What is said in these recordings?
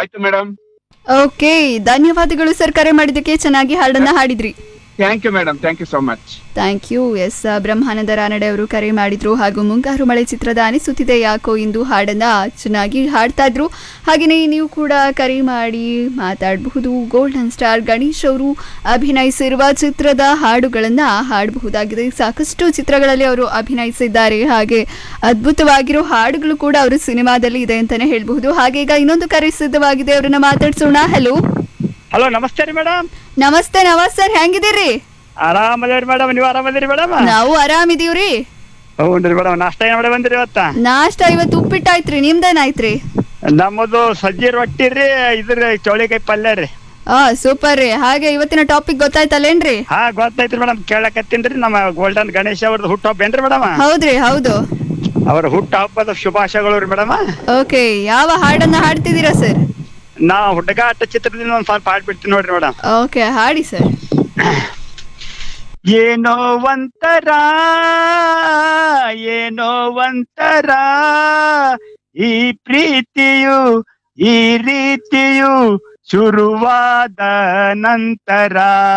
ಆಯ್ತು madam okay ಧನ್ಯವಾದಗಳು sir ಕರೆ ಮಾಡಿದ್ದಕ್ಕೆ ಚೆನ್ನಾಗಿ ಹಾಡನ್ನ ಹಾಡಿದ್ರಿ thank you madam thank you so much thank you S Brahmananda Ranade ಅವರು ಕರೆ ಮಾಡಿದ್ರು ಹಾಗೂ ಮುಂಗಾರು ಮಳೆ ಚಿತ್ರದ ಅನಿಸುತ್ತಿದೆ ಯಾಕೋ ಇಂದು ಹಾಡನ್ನ ಚೆನ್ನಾಗಿ ಹಾಡ್ತಾ ಇದ್ರು ಹಾಗೆಯೇ ನೀವು ಕೂಡ ಕರೆ ಮಾಡಿ ಮಾತಾಡಬಹುದು ಗೋಲ್ಡನ್ ಸ್ಟಾರ್ ಗಣೇಶ್ ಅವರು ಅಭಿನಯಿಸಿರುವ ಚಿತ್ರದ ಹಾಡುಗಳನ್ನ ಹಾಡಬಹುದಾಗಿದೆ ಸಾಕಷ್ಟು ಚಿತ್ರಗಳಲ್ಲಿ ಅವರು ಅಭಿನಯಿಸಿದ್ದಾರೆ ಹಾಗೆ ಅದ್ಭುತವಾಗಿರೋ ಹಾಡುಗಳು ಕೂಡ ಅವರು ಸಿನಿಮಾದಲ್ಲಿ ಇದೆ ಅಂತಾನೆ ಹೇಳ್ಬಹುದು ಹಾಗೆ ಈಗ ಇನ್ನೊಂದು ಕರೆ ಸಿದ್ಧವಾಗಿದೆ ಅವರನ್ನ ಮಾತಾಡ್ಸೋಣ ಹಲೋ ಹಲೋ ನಮಸ್ತೆ ರೀ ಮೇಡಮ್ ನಮಸ್ತೆ ನಮಸ್ ಸರ್ ಹೆಂಗಿದ್ದೀರಿ ಆರಾಮದೇವ್ರಿ ಮೇಡಮ್ ನೀವು ಆರಾಮದಿರಿ ಮೇಡಮ್ ನಾವು ಆರಾಮಿದೀವ್ರಿ ಹ್ಞೂ ಮೇಡಮ್ ನಾಷ್ಟ ಏನ್ ಮಾಡಿ ಬಂದಿರಿ ಇವತ್ತ ನಾಷ್ಟ ಇವತ್ತು ಉಪ್ಪಿಟ್ಟಾಯ್ತ್ರಿ ನಿಮ್ದೇನಾಯ್ತ್ರಿ ನಮ್ಮದು ಸಜ್ಜಿ ರೊಟ್ಟಿ ರೀ ಇದ್ರ ಚೌಳಿಕಾಯಿ ಪಲ್ಯ ರೀ ಆ ಸೂಪರ್ ರೀ ಹಾಗೆ ಇವತ್ತಿನ ಟಾಪಿಕ್ ಗೊತ್ತಾಯ್ತಲ್ಲೇನ್ರಿ ಹಾ ಗೊತ್ತೈತ್ರಿ ಮೇಡಮ್ ಕೇಳಕತ್ತೀನ್ರಿ ನಮ್ಮ ಗೋಲ್ಡನ್ ಗಣೇಶ್ ಅವ್ರದ್ದು ಹುಟ್ಟು ಹಬ್ಬ ಏನ್ರಿ ಮೇಡಮ್ ಹೌದ್ರಿ ಹೌದು ಅವ್ರ ಹುಟ್ಟು ಹಬ್ಬದ ಶುಭಾಶಯಗಳು ರೀ ಮೇಡಮ್ ಓಕೆ ಯಾವ ಹಾಡನ್ನ ಹಾಡ್ತಿದ್ದೀರಾ ಸರ್ ನಾ ಹುಡುಗಾಟ ಚಿತ್ರದಿಂದ ಒಂದ್ ಸ್ವಲ್ಪ ಹಾಡ್ಬಿಡ್ತೀನಿ ನೋಡ್ರಿ ಮೇಡಮ್ ಓಕೆ ಹಾಡಿ ಸರ್ ಏನೋ ಒಂತರ ಏನೋ ಒಂತರ ಈ ಪ್ರೀತಿಯು ಈ ರೀತಿಯು ಶುರುವಾದ ನಂತರ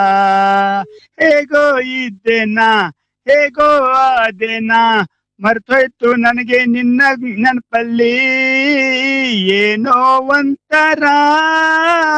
ಹೇಗೋ ಇದ್ದೇನಾ ಹೇಗೋ ಆದೇನಾ ಮರ್ತೋಯ್ತು ನನಗೆ ನಿನ್ನ ನೆನಪಲ್ಲಿ ಏನೋ ಒಂತರ